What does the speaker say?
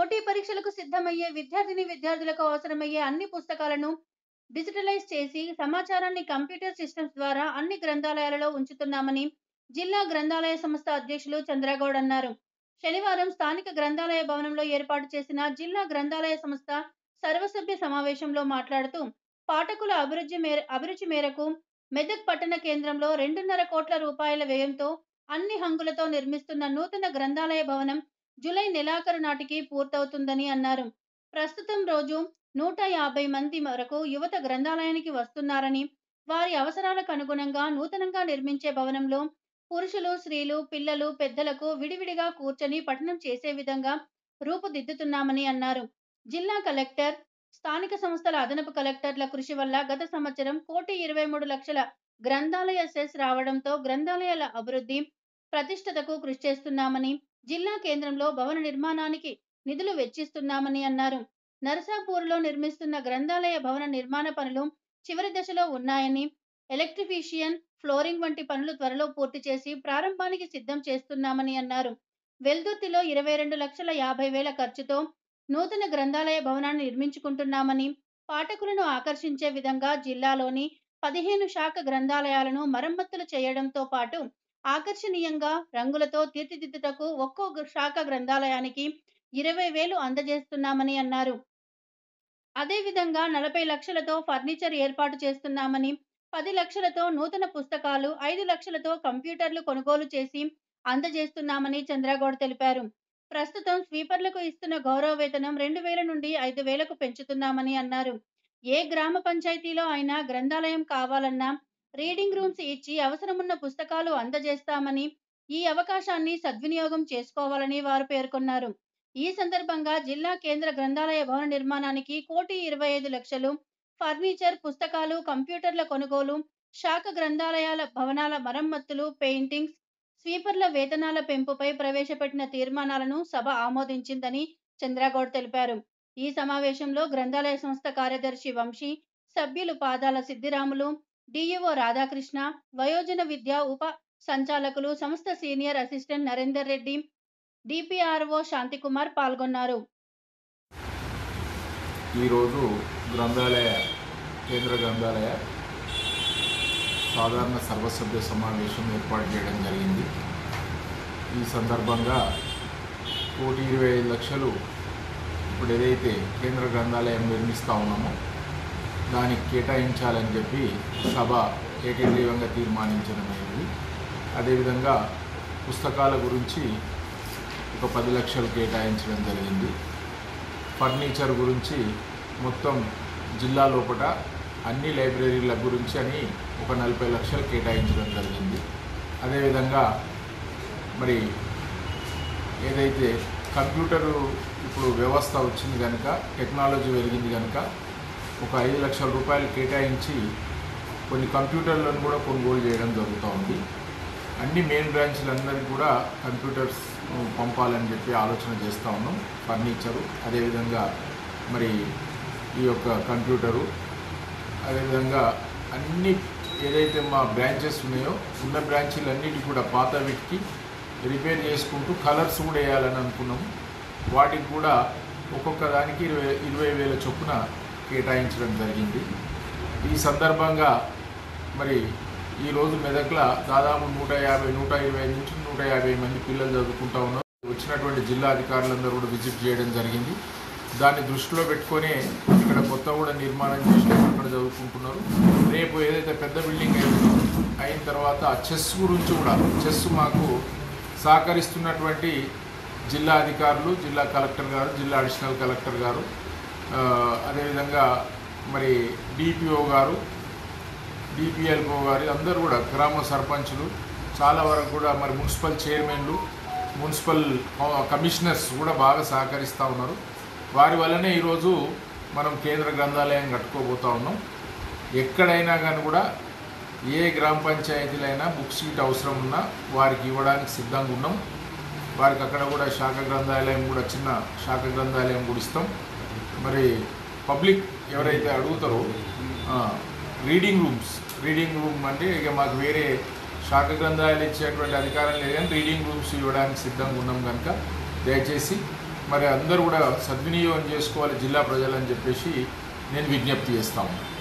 పోటీ పరీక్షలకు సిద్ధమయ్యే విద్యార్థిని విద్యార్థులకు అవసరమయ్యే అన్ని పుస్తకాలను డిజిటలైజ్ చేసి సమాచారాన్ని కంప్యూటర్ సిస్టమ్స్ ద్వారా అన్ని గ్రంథాలయాలలో ఉంచుతున్నామని జిల్లా గ్రంథాలయ సంస్థ అధ్యక్షులు చంద్రగౌడ్ అన్నారు శనివారం స్థానిక గ్రంథాలయ భవనంలో ఏర్పాటు చేసిన జిల్లా గ్రంథాలయ సంస్థ సర్వసభ్య సమావేశంలో మాట్లాడుతూ పాఠకుల అభిరుచి మేర అభిరుచి మేరకు మెదక్ పట్టణ కేంద్రంలో రెండున్నర కోట్ల రూపాయల వ్యయంతో అన్ని హంగులతో నిర్మిస్తున్న నూతన గ్రంథాలయ భవనం జూలై నెలాఖరు నాటికి పూర్తవుతుందని అన్నారు ప్రస్తుతం రోజు నూట యాభై మంది వరకు యువత గ్రంథాలయానికి వస్తున్నారని వారి అవసరాలకు అనుగుణంగా నూతనంగా నిర్మించే భవనంలో పురుషులు స్త్రీలు పిల్లలు పెద్దలకు విడివిడిగా కూర్చొని పఠనం చేసే విధంగా రూపుదిద్దుతున్నామని అన్నారు జిల్లా కలెక్టర్ స్థానిక సంస్థల అదనపు కలెక్టర్ల కృషి వల్ల గత సంవత్సరం కోటి ఇరవై మూడు లక్షల గ్రంథాలయ సెస్ రావడంతో గ్రంథాలయాల అభివృద్ధి ప్రతిష్టతకు కృషి చేస్తున్నామని జిల్లా కేంద్రంలో భవన నిర్మాణానికి నిధులు వెచ్చిస్తున్నామని అన్నారు నరసాపూర్లో నిర్మిస్తున్న గ్రంథాలయ భవన నిర్మాణ పనులు చివరి దశలో ఉన్నాయని ఎలక్ట్రిఫిషియన్ ఫ్లోరింగ్ వంటి పనులు త్వరలో పూర్తి చేసి ప్రారంభానికి సిద్ధం చేస్తున్నామని అన్నారు వెల్దుర్తిలో ఇరవై రెండు లక్షల యాభై వేల ఖర్చుతో నూతన గ్రంథాలయ భవనాన్ని నిర్మించుకుంటున్నామని పాఠకులను ఆకర్షించే విధంగా జిల్లాలోని పదిహేను శాఖ గ్రంథాలయాలను మరమ్మతులు చేయడంతో పాటు ఆకర్షణీయంగా రంగులతో తీర్చిదిద్దుటకు ఒక్కో శాఖ గ్రంథాలయానికి ఇరవై వేలు అందజేస్తున్నామని అన్నారు అదేవిధంగా నలభై లక్షలతో ఫర్నిచర్ ఏర్పాటు చేస్తున్నామని పది లక్షలతో నూతన పుస్తకాలు ఐదు లక్షలతో కంప్యూటర్లు కొనుగోలు చేసి అందజేస్తున్నామని చంద్రగౌడ్ తెలిపారు ప్రస్తుతం స్వీపర్లకు ఇస్తున్న గౌరవ వేతనం రెండు వేల నుండి ఐదు వేలకు పెంచుతున్నామని అన్నారు ఏ గ్రామ పంచాయతీలో అయినా గ్రంథాలయం కావాలన్నా రీడింగ్ రూమ్స్ ఇచ్చి అవసరమున్న పుస్తకాలు అందజేస్తామని ఈ అవకాశాన్ని సద్వినియోగం చేసుకోవాలని వారు పేర్కొన్నారు ఈ సందర్భంగా జిల్లా కేంద్ర గ్రంథాలయ భవన నిర్మాణానికి కోటి ఇరవై ఐదు లక్షలు ఫర్నిచర్ పుస్తకాలు కంప్యూటర్ల కొనుగోలు శాఖ గ్రంథాలయాల భవనాల మరమ్మతులు పెయింటింగ్స్ స్వీపర్ల వేతనాల పెంపుపై ప్రవేశపెట్టిన తీర్మానాలను సభ ఆమోదించిందని చంద్రగౌడ్ తెలిపారు ఈ సమావేశంలో గ్రంథాలయ సంస్థ కార్యదర్శి వంశీ సభ్యులు పాదాల సిద్దిరాములు డిఈఓ రాధాకృష్ణ వయోజన విద్య ఉప సంచాలకులు సంస్థ senior assistant Narender Reddy DPRO Shanthikumar పాల్గొన్నారు ఈరోజు గ్రంథాలయ కేంద్ర గ్రంథాలయ సాధారణ సర్వసభ్య సమావేశం ఏర్పాటు చేయడం జరిగింది ఈ సందర్భంగా కోటి ఇరవై ఐదు లక్షలు ఇప్పుడు ఏదైతే కేంద్ర గ్రంథాలయం నిర్మిస్తూ ఉన్నామో దానికి కేటాయించాలని చెప్పి సభ ఏకగ్రీవంగా తీర్మానించడం అయింది అదేవిధంగా పుస్తకాల గురించి ఒక పది లక్షలు కేటాయించడం జరిగింది ఫర్నిచర్ గురించి మొత్తం జిల్లా లోపల అన్ని లైబ్రరీల గురించి అని ఒక నలభై లక్షలు కేటాయించడం జరిగింది అదేవిధంగా మరి ఏదైతే కంప్యూటరు ఇప్పుడు వ్యవస్థ వచ్చింది కనుక టెక్నాలజీ పెరిగింది కనుక ఒక ఐదు లక్షల రూపాయలు కేటాయించి కొన్ని కంప్యూటర్లను కూడా కొనుగోలు చేయడం జరుగుతూ ఉంది అన్ని మెయిన్ బ్రాంచ్లందరికీ కూడా కంప్యూటర్స్ పంపాలని చెప్పి ఆలోచన చేస్తూ ఉన్నాం ఫర్నిచరు అదేవిధంగా మరి ఈ యొక్క కంప్యూటరు అదేవిధంగా అన్ని ఏదైతే మా బ్రాంచెస్ ఉన్నాయో ఉన్న బ్రాంచీలన్నిటి కూడా పాత వీటికి రిపేర్ చేసుకుంటూ కలర్స్ కూడా వేయాలని అనుకున్నాం వాటికి కూడా ఒక్కొక్క దానికి ఇరవై ఇరవై వేల చొప్పున కేటాయించడం జరిగింది ఈ సందర్భంగా మరి ఈరోజు మెదక్లో దాదాపు నూట యాభై నూట ఇరవై నుంచి నూట యాభై మంది పిల్లలు చదువుకుంటా ఉన్నారు వచ్చినటువంటి జిల్లా అధికారులందరూ కూడా విజిట్ చేయడం జరిగింది దాన్ని దృష్టిలో పెట్టుకొని ఇక్కడ కొత్త కూడా నిర్మాణం చేసి అక్కడ చదువుకుంటున్నారు రేపు ఏదైతే పెద్ద బిల్డింగ్ అయిందో అయిన తర్వాత ఆ చెస్ గురించి కూడా చెస్ మాకు సహకరిస్తున్నటువంటి జిల్లా అధికారులు జిల్లా కలెక్టర్ గారు జిల్లా అడిషనల్ కలెక్టర్ గారు ఆ, అదేవిధంగా మరి డిపిఓ గారు డిపిఎల్ఓ గారు అందరూ కూడా గ్రామ సర్పంచులు చాలా వరకు కూడా మరి మున్సిపల్ చైర్మన్లు మున్సిపల్ ఆ, కమిషనర్స్ కూడా బాగా సహకరిస్తూ ఉన్నారు వారి వల్లనే ఈరోజు మనం కేంద్ర గ్రంథాలయం కట్టుకోబోతా ఉన్నాం ఎక్కడైనా కానీ కూడా ఏ గ్రామ పంచాయతీలైనా బుక్ సీట్ అవసరం ఉన్నా వారికి ఇవ్వడానికి సిద్ధంగా ఉన్నాం వారికి అక్కడ కూడా శాఖ గ్రంథాలయం కూడా చిన్న శాఖ గ్రంథాలయం కూడా ఇస్తాం మరి పబ్లిక్ ఎవరైతే అడుగుతారో ఆ, రీడింగ్ రూమ్స్ రీడింగ్ రూమ్ అంటే ఇక మాకు వేరే శాఖ గ్రంథాలయాలు ఇచ్చేటువంటి అధికారం లేదు కానీ రీడింగ్ రూమ్స్ ఇవ్వడానికి సిద్ధంగా ఉన్నాం కనుక దయచేసి మరి అందరూ కూడా సద్వినియోగం చేసుకోవాలి జిల్లా ప్రజలని చెప్పేసి నేను విజ్ఞప్తి చేస్తా ఉన్నాను